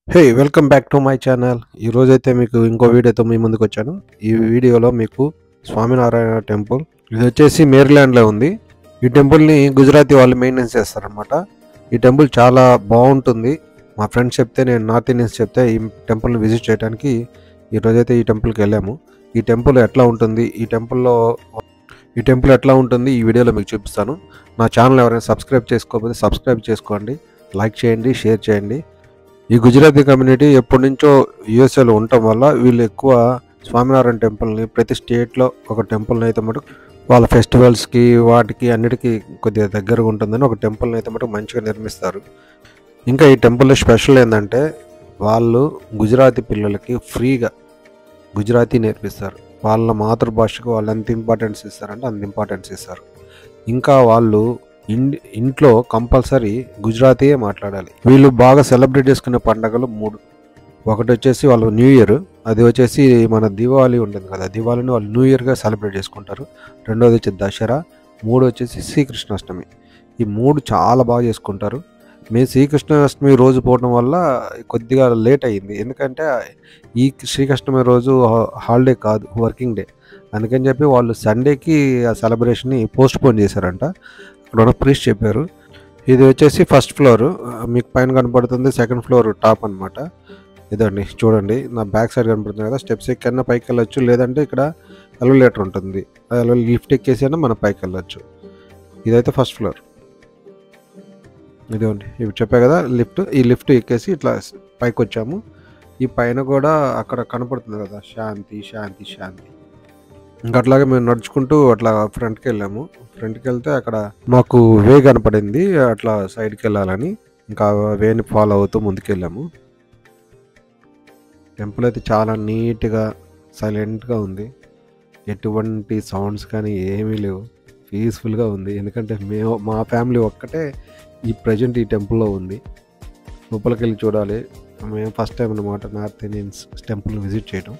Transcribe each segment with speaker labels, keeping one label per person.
Speaker 1: hey welcome back to my channel ఈరోజైతే మీకు ఇంకో వీడియోతో మీ ముందుకు వచ్చాను ఈ వీడియోలో మీకు స్వామినారాయణ టెంపుల్ ఇది వచ్చేసి మేరీల్యాండ్లో ఉంది ఈ టెంపుల్ని గుజరాతీ వాళ్ళు మెయింటెనెన్స్ చేస్తారనమాట ఈ టెంపుల్ చాలా బాగుంటుంది మా ఫ్రెండ్స్ చెప్తే నేను నార్త్ ఇండియన్స్ చెప్తే ఈ టెంపుల్ని విజిట్ చేయడానికి ఈరోజైతే ఈ టెంపుల్కి వెళ్ళాము ఈ టెంపుల్ ఎట్లా ఉంటుంది ఈ టెంపుల్లో ఈ టెంపుల్ ఎట్లా ఉంటుంది ఈ వీడియోలో మీకు చూపిస్తాను నా ఛానల్ ఎవరైనా సబ్స్క్రైబ్ చేసుకోకపోతే సబ్స్క్రైబ్ చేసుకోండి లైక్ చేయండి షేర్ చేయండి ఈ గుజరాతీ కమ్యూనిటీ ఎప్పటి నుంచో యుఎస్ఏలో ఉండటం వల్ల వీళ్ళు ఎక్కువ స్వామినారాయణ టెంపుల్ని ప్రతి స్టేట్లో ఒక టెంపుల్ని అయితే మటుకు వాళ్ళ ఫెస్టివల్స్కి వాటికి అన్నిటికీ కొద్దిగా దగ్గరగా ఉంటుందని ఒక టెంపుల్ని అయితే మటుకు మంచిగా నిర్మిస్తారు ఇంకా ఈ టెంపుల్లో స్పెషల్ ఏంటంటే వాళ్ళు గుజరాతీ పిల్లలకి ఫ్రీగా గుజరాతీ నేర్పిస్తారు వాళ్ళ మాతృభాషకు వాళ్ళు ఎంత ఇంపార్టెన్స్ ఇస్తారంటే అంత ఇంపార్టెన్స్ ఇస్తారు ఇంకా వాళ్ళు ఇన్ ఇంట్లో కంపల్సరీ గుజరాతీయే మాట్లాడాలి వీళ్ళు బాగా సెలబ్రేట్ చేసుకునే పండగలు మూడు ఒకటి వచ్చేసి వాళ్ళు న్యూ ఇయర్ అది వచ్చేసి మన దీపావళి ఉంటుంది కదా దీపావళిని వాళ్ళు న్యూ ఇయర్గా సెలబ్రేట్ చేసుకుంటారు రెండోది వచ్చి దసరా మూడు వచ్చేసి శ్రీకృష్ణాష్టమి ఈ మూడు చాలా బాగా చేసుకుంటారు మేము శ్రీకృష్ణాష్టమి రోజు పోవడం వల్ల కొద్దిగా లేట్ అయ్యింది ఎందుకంటే ఈ శ్రీకృష్ణమి రోజు హాలిడే కాదు వర్కింగ్ డే అందుకని చెప్పి వాళ్ళు సండేకి ఆ సెలబ్రేషన్ని పోస్ట్ పోన్ చేశారంట ఇక్కడ ఉన్న ప్రీస్ట్ చెప్పారు ఇది వచ్చేసి ఫస్ట్ ఫ్లోర్ మీకు పైన కనపడుతుంది సెకండ్ ఫ్లోర్ టాప్ అనమాట ఇదండి చూడండి నా బ్యాక్ సైడ్ కనపడుతుంది కదా స్టెప్స్ ఎక్కైనా పైకి వెళ్ళొచ్చు లేదంటే ఇక్కడ ఎలివేటర్ ఉంటుంది ఆ లిఫ్ట్ ఎక్కేసి అయినా మనం పైకి వెళ్ళొచ్చు ఇదైతే ఫస్ట్ ఫ్లోర్ ఇదిగోండి ఇవి చెప్పా కదా లిఫ్ట్ ఈ లిఫ్ట్ ఎక్కేసి ఇట్లా పైకి వచ్చాము ఈ పైన కూడా అక్కడ కనపడుతుంది కదా శాంతి శాంతి శాంతి ఇంకా అట్లాగే మేము నడుచుకుంటూ అట్లా ఫ్రంట్కి వెళ్ళాము ఫ్రంట్కి వెళ్తే అక్కడ మాకు వే కనపడింది అట్లా సైడ్కి వెళ్ళాలని ఇంకా వేని ఫాలో అవుతూ ముందుకెళ్ళాము టెంపుల్ అయితే చాలా నీట్గా సైలెంట్గా ఉంది ఎటువంటి సౌండ్స్ కానీ ఏమీ లేవు పీస్ఫుల్గా ఉంది ఎందుకంటే మేము మా ఫ్యామిలీ ఒక్కటే ఈ ప్రజెంట్ ఈ టెంపుల్లో ఉంది లోపలికి వెళ్ళి చూడాలి మేము ఫస్ట్ టైం అనమాట నార్త్ ఇండియన్స్ టెంపుల్ విజిట్ చేయడం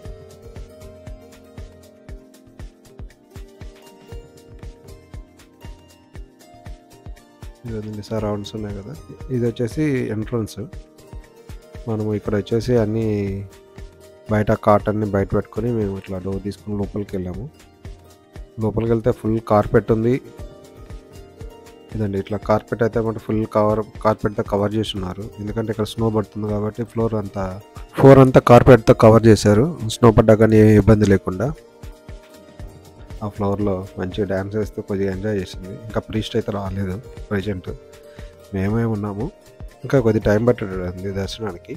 Speaker 1: ఇవన్నీ సరౌండ్స్ ఉన్నాయి కదా ఇది వచ్చేసి ఎంట్రన్స్ మనము ఇక్కడ వచ్చేసి అన్నీ బయట కాటన్ని బయట పెట్టుకొని మేము ఇట్లా డోర్ తీసుకుని లోపలికి వెళ్ళాము లోపలికి వెళ్తే ఫుల్ కార్పెట్ ఉంది ఇదండి ఇట్లా కార్పెట్ అయితే మనకి ఫుల్ కవర్ కార్పెట్తో కవర్ చేసి ఉన్నారు ఎందుకంటే ఇక్కడ స్నో పడుతుంది కాబట్టి ఫ్లోర్ అంతా ఫ్లోర్ అంతా కార్పెట్తో కవర్ చేశారు స్నో పడ్డా కానీ ఏ ఇబ్బంది లేకుండా ఆ ఫ్లోర్లో మంచిగా డ్యాన్స్ వేస్తూ కొద్దిగా ఎంజాయ్ చేసింది ఇంకా ప్రీస్ట్ అయితే రాలేదు ప్రజెంట్ మేమే ఉన్నాము ఇంకా కొద్ది టైం పట్టండి దర్శనానికి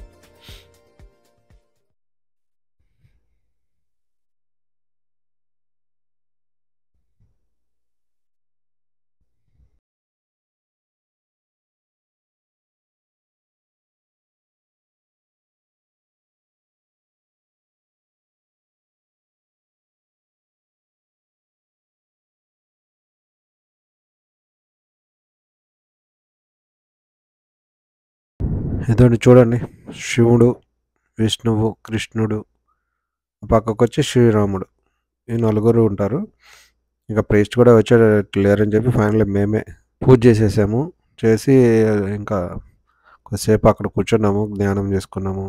Speaker 1: ఇదండి చూడండి శివుడు విష్ణువు కృష్ణుడు పక్కకు వచ్చి శ్రీరాముడు ఈ నలుగురు ఉంటారు ఇంకా ప్రేస్ట్ కూడా వచ్చాడు లేరని చెప్పి ఫైనల్ మేమే పూజ చేసేసాము చేసి ఇంకా కొద్దిసేపు అక్కడ కూర్చున్నాము ధ్యానం చేసుకున్నాము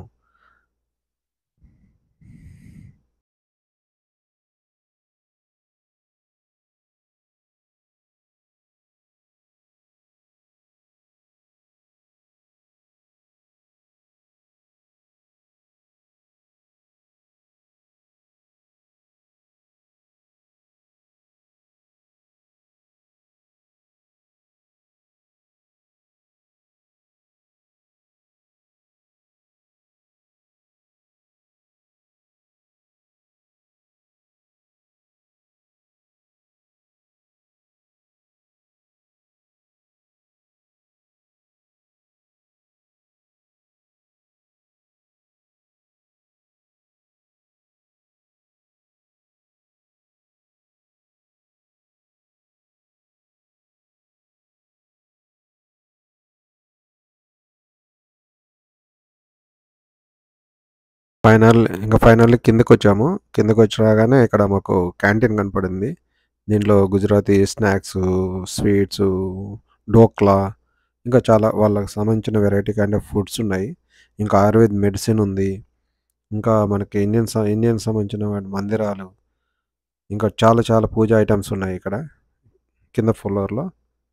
Speaker 1: ఫైనల్ ఇంకా ఫైనల్లీ కిందకి వచ్చాము కిందకి వచ్చి రాగానే ఇక్కడ మాకు క్యాంటీన్ కనపడింది దీంట్లో గుజరాతీ స్నాక్స్ స్వీట్స్ డోక్లా ఇంకా చాలా వాళ్ళకి సంబంధించిన వెరైటీ కైండ్ ఆఫ్ ఫుడ్స్ ఉన్నాయి ఇంకా ఆయుర్వేద్ మెడిసిన్ ఉంది ఇంకా మనకి ఇండియన్ స ఇండియన్ సంబంధించిన వాటి మందిరాలు ఇంకా చాలా చాలా పూజ ఐటమ్స్ ఉన్నాయి ఇక్కడ కింద ఫ్లోర్లో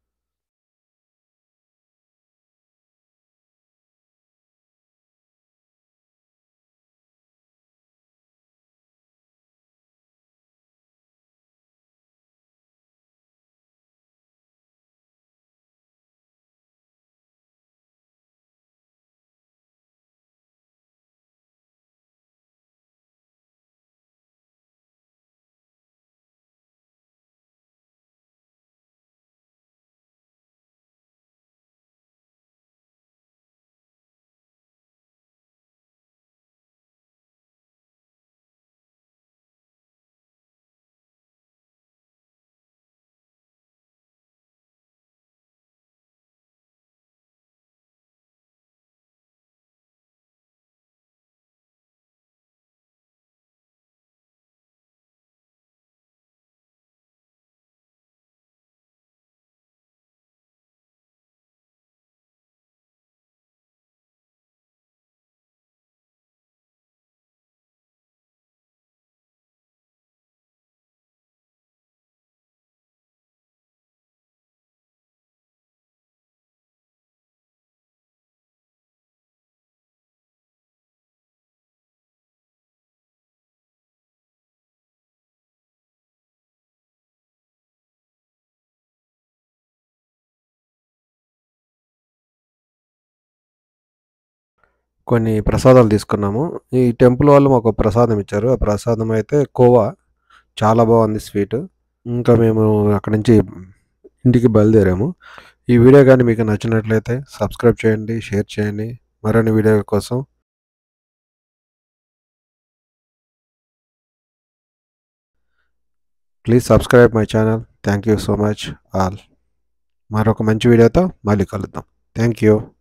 Speaker 1: కొన్ని ప్రసాదాలు తీసుకున్నాము ఈ టెంపుల్ వాళ్ళు మాకు ఒక ప్రసాదం ఇచ్చారు ఆ ప్రసాదం అయితే కోవా చాలా బాగుంది స్వీట్ ఇంకా మేము అక్కడి నుంచి ఇంటికి బయలుదేరాము ఈ వీడియో కానీ మీకు నచ్చినట్లయితే సబ్స్క్రైబ్ చేయండి షేర్ చేయండి మరిన్ని వీడియో కోసం please subscribe my channel thank you so much all మరొక మంచి వీడియోతో మళ్ళీ కలుద్దాం థ్యాంక్ యూ